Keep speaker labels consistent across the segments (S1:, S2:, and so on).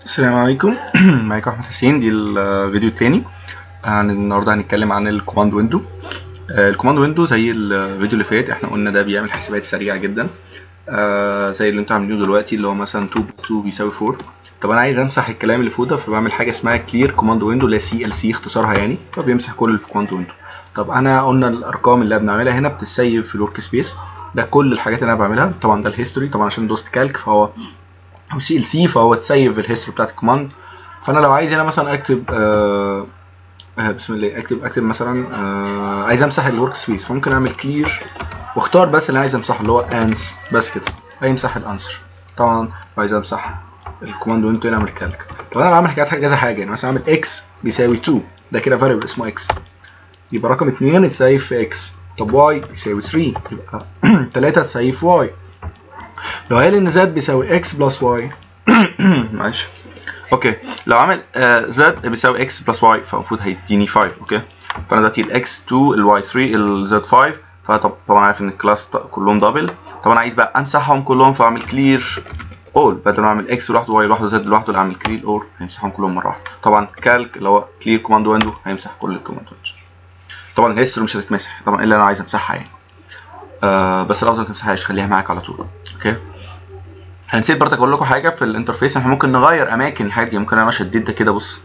S1: السلام عليكم معاكم احمد حسين دي الفيديو التاني هن- النهارده هنتكلم عن الكوماند ويندو آه، الكوماند ويندو زي الفيديو اللي فات احنا قلنا ده بيعمل حسابات سريعه جدا آه، زي اللي انتوا عاملينه دلوقتي اللي هو مثلا 2 بلس 2 بيساوي 4 طب انا عايز امسح الكلام اللي فوق ده فبعمل حاجه اسمها كلير كوماند ويندو اللي هي سي ال سي اختصارها يعني فبيمسح كل الكوماند ويندو طب انا قلنا الارقام اللي بنعملها هنا بتتسيف في الورك سبيس ده كل الحاجات اللي انا بعملها طبعا ده الهيستوري طبعا عشان دوست كالك فهو او سي ال سي فهو تسيف الهيستوري بتاعت الكوماند فانا لو عايز هنا مثلا اكتب آه آه بسم الله اكتب اكتب مثلا آه عايز امسح الورك سبيس فممكن اعمل كلير واختار بس اللي عايز امسحه اللي هو انس بس كده هيمسح الانسر طبعا لو عايز امسح الكوماند وانتو هنا اعمل كالك طب انا بعمل حاجات كذا حاجه يعني مثلا اعمل اكس بيساوي 2 ده كده فاريبل اسمه اكس يبقى رقم 2 يتسيف في اكس طب واي يساوي 3 يبقى 3 تسيف واي لو قال ان زد بيساوي اكس بلس واي معلش اوكي لو عمل زد بيساوي اكس بلس واي فالمفروض هيديني 5 اوكي فانا دلوقتي الاكس 2 الواي 3 الزد 5 فطبعا عارف ان الكلاس كلهم دبل طب انا عايز بقى امسحهم كلهم فاعمل كلير اول بدل ما اعمل اكس لوحده واي لوحده زد لوحده لا اعمل كلير اول هيمسحهم كلهم مره واحده طبعا كالك اللي هو كلير كوماند ويندو هيمسح كل الكوماند ويندو طبعا الهيستوري مش هتتمسح طبعا الا انا عايز امسحها يعني آه بس الافضل ما تمسحهاش خليها معاك على طول اوكي هنسيب برضك اقول لكم حاجه في الانترفيس احنا ممكن نغير اماكن الحاجات دي ممكن انا شديت ده كده بص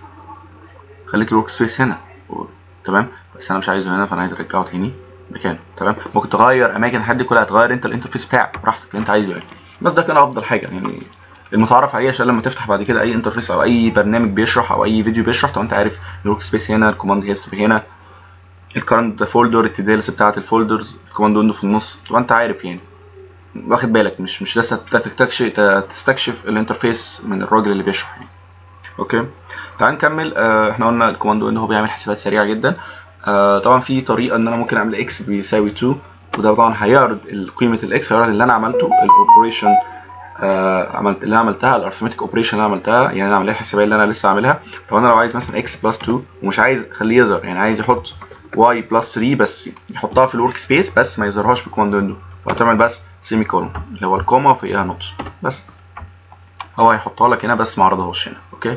S1: خليت الورك سبيس هنا تمام بس انا مش عايزه هنا فانا عايز ارجعه تاني مكانه تمام ممكن تغير اماكن الحاجات دي كلها تغير انت الانترفيس بتاعك براحتك اللي انت عايزه يعني بس ده كان افضل حاجه يعني المتعارف عليه عشان لما تفتح بعد كده اي انترفيس او اي برنامج بيشرح او اي فيديو بيشرح تبقى انت عارف الورك سبيس هنا الكوماند هيستوري هنا الكرنت فولدر التدالس بتاعه الفولدرز الكوماند ويندو في النص تبقى انت عارف يعني واخد بالك مش مش لسه تستكشف تستكشف الانترفيس من الراجل اللي بيشرح يعني اوكي تعال نكمل آه احنا قلنا الكوماند ويندو هو بيعمل حسابات سريعه جدا آه طبعا في طريقه ان انا ممكن اعمل اكس بيساوي 2 وده طبعا هيعرض قيمه الاكس هيعرض اللي انا عملته الاوبريشن آه عملت اللي انا عملتها الارثماتيك اوبريشن اللي انا عملتها يعني انا عمليه الحسابيه اللي انا لسه عاملها طب انا لو عايز مثلا اكس بلس 2 ومش عايز اخليه يظهر يعني عايز يحط واي بلس 3 بس يحطها في الورك سبيس بس ما يظهرهاش في الكوماند ويندو فهتعمل بس سيمي كولون اللي هو الكوما وفوقيها نقطه بس هو هيحطها لك هنا بس ما عرضهاش هنا اوكي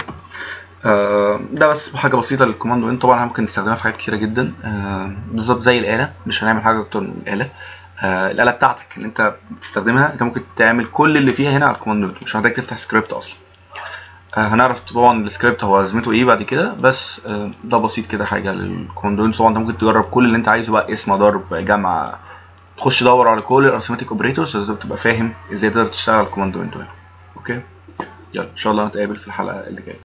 S1: آه ده بس حاجه بسيطه للكوماند ويندو طبعا ممكن نستخدمها في حاجات كتيره جدا آه بالظبط زي الاله مش هنعمل حاجه اكتر من الاله آه الاله بتاعتك اللي انت بتستخدمها انت ممكن تعمل كل اللي فيها هنا على الكوماند ويندو مش محتاج تفتح سكريبت اصلا آه هنعرف طبعا السكريبت هو لازمته ايه بعد كده بس آه ده بسيط كده حاجه للكوماند ويندو طبعا انت ممكن تجرب كل اللي انت عايزه بقى اسم ضرب جمع تخش دور على كل الارثماتيك اوبريتورز عشان تبقى فاهم ازاي تقدر تشتغل على الكوماند ويندو اوكي يلا ان شاء الله نتقابل في الحلقه اللي جايه